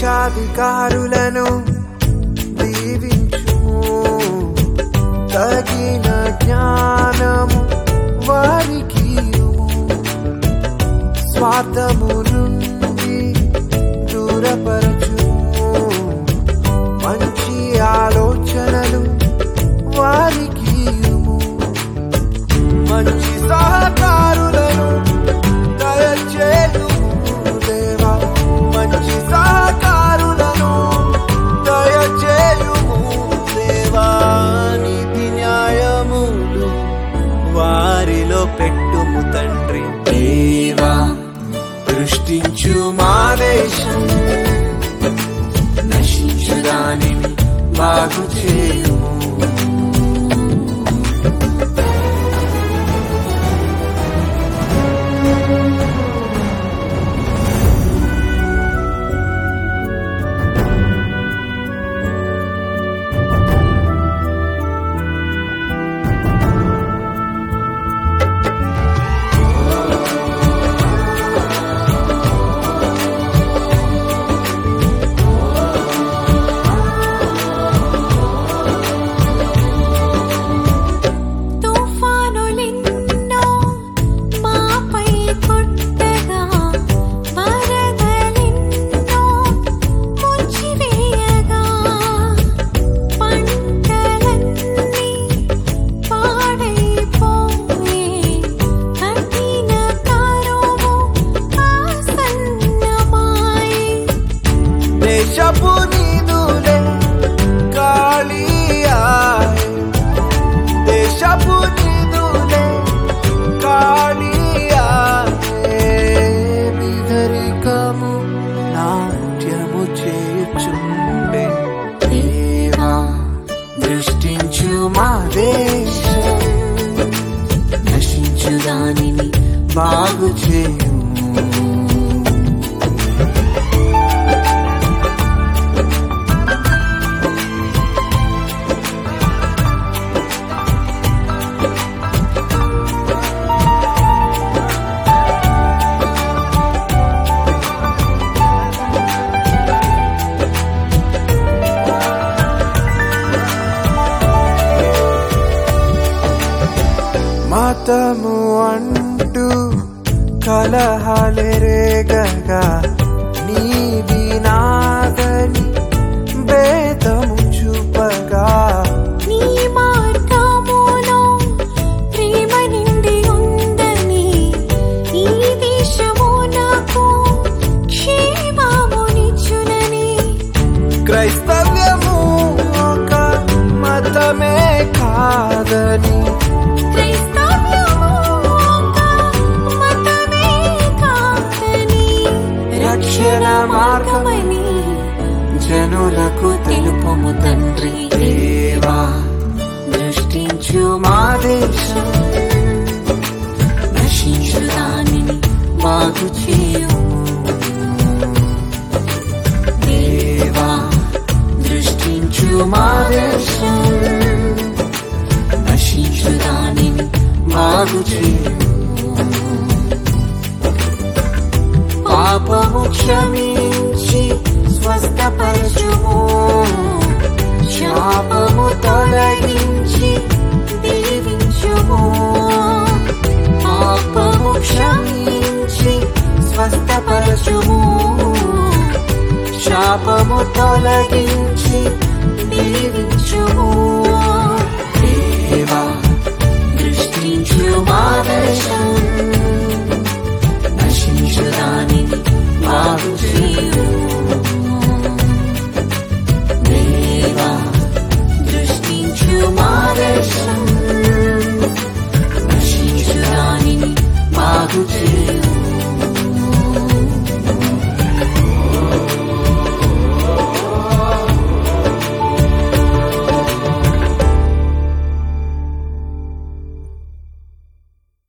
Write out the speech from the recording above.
దేశాధికారులను దీవించుము తగిన జ్ఞానము వారికి ఇయ్యుము. స్వార్థము నుండి దూరపరచుము మంచి ఆలోచనలు వారికి ఇయ్యుము. మంచి సహకారులను దయచేయుము దేవా మంచి సహకారులను దయచేయుము దేవా నీతి న్యాయములు వారిలో పెట్టుము తండ్రి దేవా దృష్టించు మా దేశం నశించు దానిని బాగు చేయుము తుఫానులెన్నో మాపై కొట్టగా వరదలెన్నో ముంచివేయగా పంటలన్నీ పాడైపోయే కఠిన కరువు ఆసన్నమాయే దేశపు నిధులే గాలి ఆయే. దేశపు నిధులే గాలి ఆయే. నిధరికము నాట్యము చేయుచుండే దేవా దృష్టించు మా దేశం నశించు దానిని బాగు చేయు మతము అంటూ కలహాలెరేగగా నీది నాదని భేదము చూపగా నీ మార్గములో ప్రేమ నిండి ఉందని ఈ దేశము నాకు క్షేమమునిచ్చునని క్రైస్తవ్యము ఒక మతమే కాదని క్రైస్తవ్యము ఒక మతమే కాదని రక్షణ మార్గమని జనులకు తెలుపుము తండ్రి దేవా దృష్టించు మా దేశం నశించు దానిని బాగు చేయుము దేవా దృష్టించు మా దేశం నశించు దానిని బాగు చేయుము పాపము క్షమించి స్వస్థపరచుము శాపము తొలగించి దీవించుము పాపము క్షమించి స్వస్థపరచుము శాపము తొలగించి